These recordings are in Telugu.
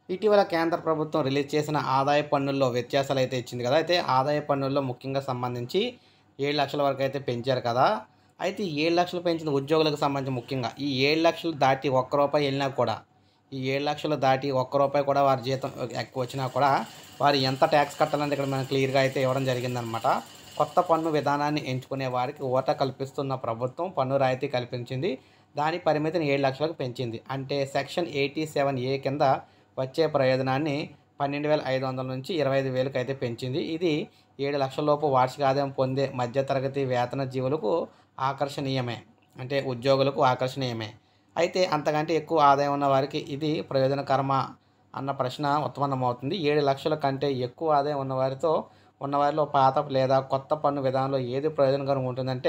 ఇటీవల కేంద్ర ప్రభుత్వం రిలీజ్ చేసిన ఆదాయ పన్నుల్లో వ్యత్యాసాలు అయితే ఇచ్చింది కదా అయితే ఆదాయ పన్నుల్లో ముఖ్యంగా సంబంధించి ఏడు లక్షల వరకు అయితే పెంచారు కదా అయితే ఈ ఏడు లక్షలు పెంచిన ఉద్యోగులకు సంబంధించి ముఖ్యంగా ఈ ఏడు లక్షలు దాటి ఒక్క రూపాయి వెళ్ళినా కూడా ఈ ఏడు లక్షలు దాటి ఒక్క రూపాయి కూడా వారి జీతం ఎక్కువ వచ్చినా కూడా వారు ఎంత ట్యాక్స్ కట్టాలని ఇక్కడ మనకు క్లియర్గా అయితే ఇవ్వడం జరిగిందనమాట కొత్త పన్ను విధానాన్ని ఎంచుకునే వారికి ఓట కల్పిస్తున్న ప్రభుత్వం పన్ను రాయితీ కల్పించింది దాని పరిమితిని ఏడు లక్షలకు పెంచింది అంటే సెక్షన్ ఎయిటీ సెవెన్ ఏ కింద వచ్చే ప్రయోజనాన్ని పన్నెండు వేల ఐదు వందల నుంచి ఇరవై ఐదు వేలకు అయితే పెంచింది ఇది ఏడు లక్షల లోపు వార్షిక ఆదాయం పొందే మధ్యతరగతి వేతన జీవులకు ఆకర్షణీయమే అంటే ఉద్యోగులకు ఆకర్షణీయమే అయితే అంతకంటే ఎక్కువ ఆదాయం ఉన్న వారికి ఇది ప్రయోజనకరమా అన్న ప్రశ్న ఉత్పన్నమవుతుంది ఏడు లక్షల కంటే ఎక్కువ ఆదాయం ఉన్నవారితో ఉన్నవారిలో పాత లేదా కొత్త పన్ను విధానంలో ఏది ప్రయోజనకరంగా ఉంటుందంటే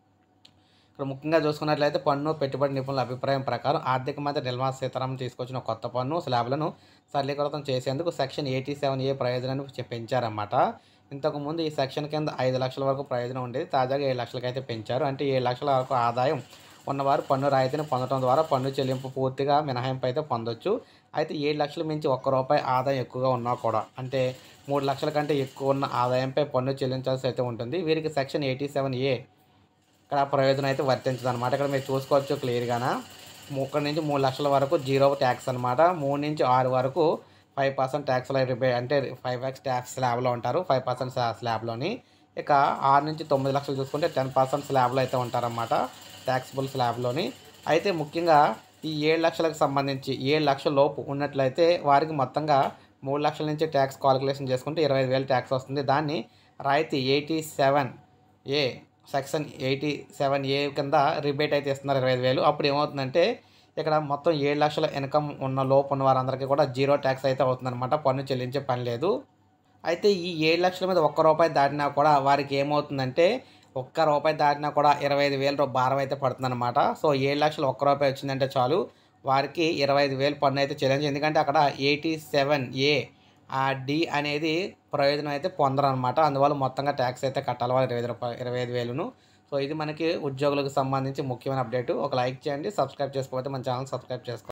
ఇక్కడ ముఖ్యంగా చూసుకున్నట్లయితే పన్ను పెట్టుబడి నిపుణుల అభిప్రాయం ప్రకారం ఆర్థిక మంత్రి నిర్మలా సీతారామన్ తీసుకొచ్చిన కొత్త పన్ను స్లాబ్లను సరళీకృతం చేసేందుకు సెక్షన్ ఎయిటీ సెవెన్ ఏ ప్రయోజనాన్ని చె- పెంచారన్నమాట ఇంతకుముందు ఈ సెక్షన్ కింద ఐదు లక్షల వరకు ప్రయోజనం ఉండేది తాజాగా ఏడు లక్షలకి అయితే పెంచారు అంటే ఏడు లక్షల వరకు ఆదాయం ఉన్నవారు పన్ను రాయితీని పొందడం ద్వారా పన్ను చెల్లింపు పూర్తిగా మినహాయింపు అయితే పొందొచ్చు అయితే ఏడు లక్షల మించి ఒక్క రూపాయి ఆదాయం ఎక్కువగా ఉన్నా కూడా అంటే మూడు లక్షల కంటే ఎక్కువ ఉన్న ఆదాయంపై పన్ను చెల్లించాల్సి అయితే ఉంటుంది వీరికి సెక్షన్ ఎయిటీ సెవెన్ ఏ ఇక్కడ ప్రయోజనం అయితే వర్తించదు అనమాట ఇక్కడ మీరు చూసుకోవచ్చు క్లియర్గానా ఒకటి నుంచి మూడు లక్షల వరకు జీరో ట్యాక్స్ అనమాట మూడు నుంచి ఆరు వరకు ఫైవ్ పర్సెంట్ ట్యాక్స్ రిపే అంటే ఫైవ్ ఎక్స్ ట్యాక్స్ స్లాబ్లో ఉంటారు ఫైవ్ పర్సెంట్ స్లాబ్లోని ఇక ఆరు నుంచి తొమ్మిది లక్షలు చూసుకుంటే టెన్ పర్సెంట్ స్లాబ్లో అయితే ఉంటారన్నమాట ట్యాక్సిబుల్ స్లాబ్లోని అయితే ముఖ్యంగా ఈ ఏడు లక్షలకు సంబంధించి ఏడు లక్షల లోపు ఉన్నట్లయితే వారికి మొత్తంగా మూడు లక్షల నుంచి ట్యాక్స్ కాలిక్యులేషన్ చేసుకుంటే ఇరవై ఐదు వేలు ట్యాక్స్ వస్తుంది దాన్ని రాయితీ eighty seven A section eighty seven A కింద రిబేట్ అయితే ఇస్తున్నారు ఇరవై ఐదు వేలు అప్పుడు ఏమవుతుందంటే ఇక్కడ మొత్తం ఏడు లక్షల ఇన్కమ్ ఉన్న లోపు ఉన్న వారందరికీ కూడా జీరో ట్యాక్స్ అయితే అవుతుందన్నమాట పన్ను చెల్లించే పని లేదు అయితే ఈ ఏడు లక్షల మీద ఒక్క రూపాయి దాటినా కూడా వారికి ఏమవుతుందంటే ఒక్క రూపాయి దాటినా కూడా ఇరవై ఐదు వేల రూ- భారం అయితే పడుతుందన్నమాట సో ఏడు లక్షలు ఒక్క రూపాయి వచ్చిందంటే చాలు వారికి ఇరవై ఐదు వేలు పన్ను అయితే చెల్లించి ఎందుకంటే అక్కడ ఎయిటీ సెవెన్ ఏ ఆ డి అనేది ప్రయోజనం అయితే పొందరు అనమాట అందువల్ల మొత్తంగా ట్యాక్స్ అయితే కట్టాలి వాళ్ళు ఇరవై ఐదు రూపాయలు ఇరవై ఐదు వేలును సో ఇది మనకి ఉద్యోగులకు సంబంధించి ముఖ్యమైన అప్డేట్ ఒక లైక్ చేయండి సబ్స్క్రైబ్ చేసుకోకపోతే మన ఛానల్ సబ్స్క్రైబ్ చేసుకోండి